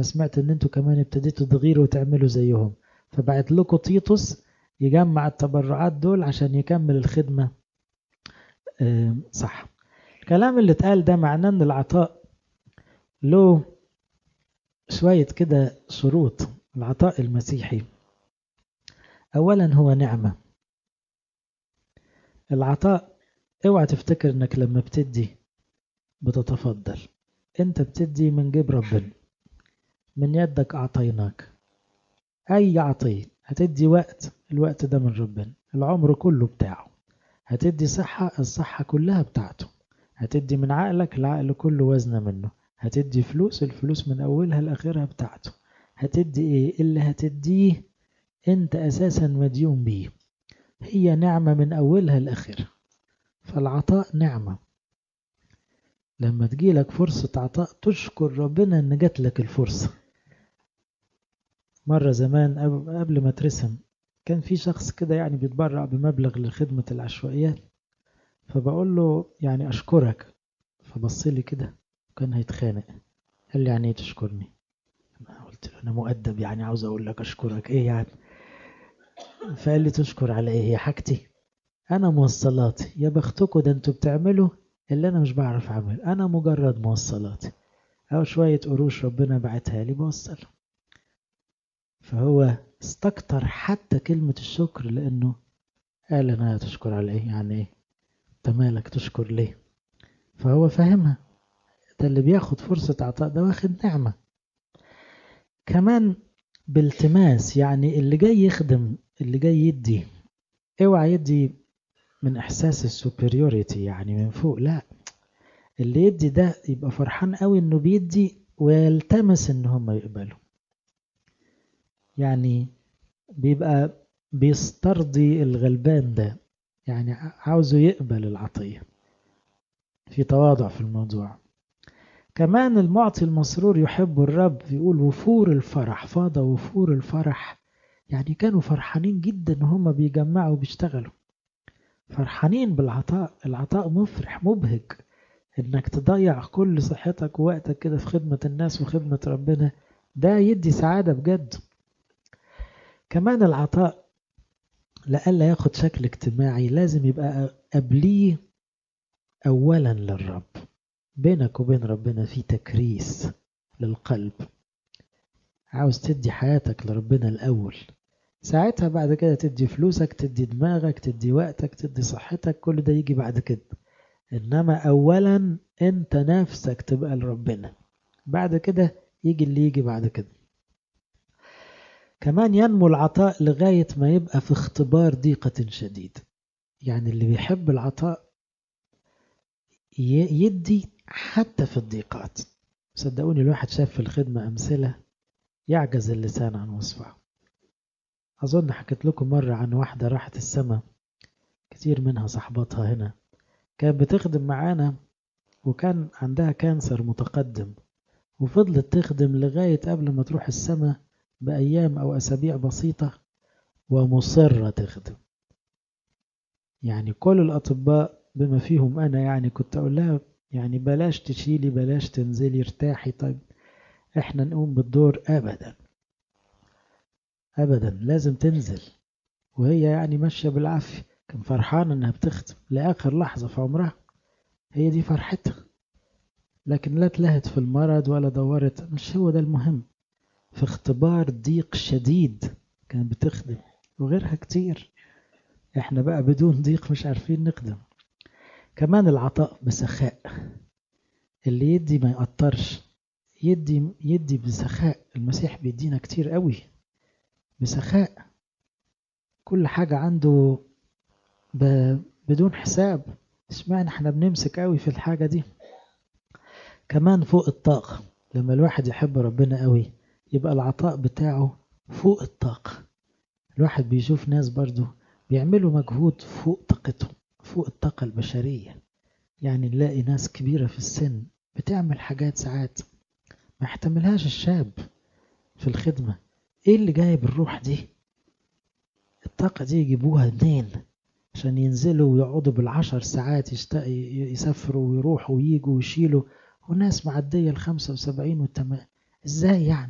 أنا سمعت إن أنتوا كمان ابتديتوا تغيروا وتعملوا زيهم فبعت لكم تيتوس يجمع التبرعات دول عشان يكمل الخدمة صح الكلام اللي اتقال ده معناه ان العطاء له شوية كده شروط العطاء المسيحي اولا هو نعمة العطاء اوعى تفتكر انك لما بتدي بتتفضل انت بتدي من جيب ربنا من يدك اعطيناك اي عطية هتدي وقت الوقت ده من ربنا العمر كله بتاعه هتدي صحة الصحة كلها بتاعته هتدي من عقلك العقل كله وزنه منه هتدي فلوس الفلوس من أولها لآخرها بتاعته هتدي إيه اللي هتديه أنت أساسا مديون بيه هي نعمة من أولها لآخرها فالعطاء نعمة لما تجيلك فرصة عطاء تشكر ربنا إن جات لك الفرصة مرة زمان قبل ما ترسم كان في شخص كده يعني بيتبرع بمبلغ لخدمة العشوائيات فبقول له يعني أشكرك فبص لي كده وكان هيتخانق قال لي يعني ايه تشكرني أنا قلت له أنا مؤدب يعني عاوز أقول لك أشكرك إيه يعني فقال لي تشكر على إيه هي حاجتي أنا موصلاتي يا بختكم ده أنتوا بتعملوا اللي أنا مش بعرف أعمل أنا مجرد موصلاتي أو شوية قروش ربنا بعتها لي بوصل فهو استكتر حتى كلمة الشكر لأنه قال أنا تشكر على إيه يعني إيه أنت مالك تشكر ليه فهو فاهمها ده اللي بياخد فرصة عطاء ده واخد نعمة كمان بالتماس يعني اللي جاي يخدم اللي جاي يدي اوعى يدي من احساس السوبريوريتي يعني من فوق لا اللي يدي ده يبقى فرحان قوي انه بيدي ويلتمس ان هم يقبلوا يعني بيبقى بيسترضي الغلبان ده يعني عاوزه يقبل العطية في تواضع في الموضوع كمان المعطي المسرور يحب الرب يقول وفور الفرح فاض وفور الفرح يعني كانوا فرحانين جدا وهم بيجمعوا وبيشتغلوا فرحانين بالعطاء العطاء مفرح مبهج انك تضيع كل صحتك ووقتك كده في خدمة الناس وخدمة ربنا ده يدي سعادة بجد كمان العطاء لألا ياخد شكل اجتماعي لازم يبقى قبليه أولا للرب بينك وبين ربنا في تكريس للقلب عاوز تدي حياتك لربنا الأول ساعتها بعد كده تدي فلوسك تدي دماغك تدي وقتك تدي صحتك كل ده يجي بعد كده إنما أولا أنت نفسك تبقى لربنا بعد كده يجي اللي يجي بعد كده كمان ينمو العطاء لغاية ما يبقى في اختبار ضيقة شديد يعني اللي بيحب العطاء يدي حتى في الضيقات صدقوني الواحد شاف في الخدمة أمثلة يعجز اللسان عن وصفها أظن حكيت لكم مرة عن واحدة راحت السماء كتير منها صحباتها هنا كانت بتخدم معانا وكان عندها كانسر متقدم وفضلت تخدم لغاية قبل ما تروح السماء بأيام أو أسابيع بسيطة ومصرة تخدم يعني كل الأطباء بما فيهم أنا يعني كنت أقول لها يعني بلاش تشيلي بلاش تنزلي ارتاحي طيب احنا نقوم بالدور أبدا أبدا لازم تنزل وهي يعني ماشية بالعافية كان فرحان إنها بتخدم لآخر لحظة في عمرها هي دي فرحتها لكن لا تلهت في المرض ولا دورت مش هو ده المهم في اختبار ضيق شديد كانت بتخدم وغيرها كتير احنا بقى بدون ضيق مش عارفين نخدم كمان العطاء بسخاء اللي يدي ما يقطرش يدي يدي بسخاء المسيح بيدينا كتير قوي بسخاء كل حاجة عنده ب... بدون حساب اشمعنى احنا بنمسك قوي في الحاجة دي كمان فوق الطاقة لما الواحد يحب ربنا قوي يبقى العطاء بتاعه فوق الطاقة الواحد بيشوف ناس برضو بيعملوا مجهود فوق طاقتهم فوق الطاقة البشرية يعني نلاقي ناس كبيرة في السن بتعمل حاجات ساعات ما يحتملهاش الشاب في الخدمة ايه اللي جايب الروح دي الطاقة دي يجيبوها منين عشان ينزلوا ويقعدوا بالعشر ساعات يشت... يسافروا ويروحوا ويجوا ويشيلوا وناس معدية الخمسة وسبعين والتمام ازاي يعني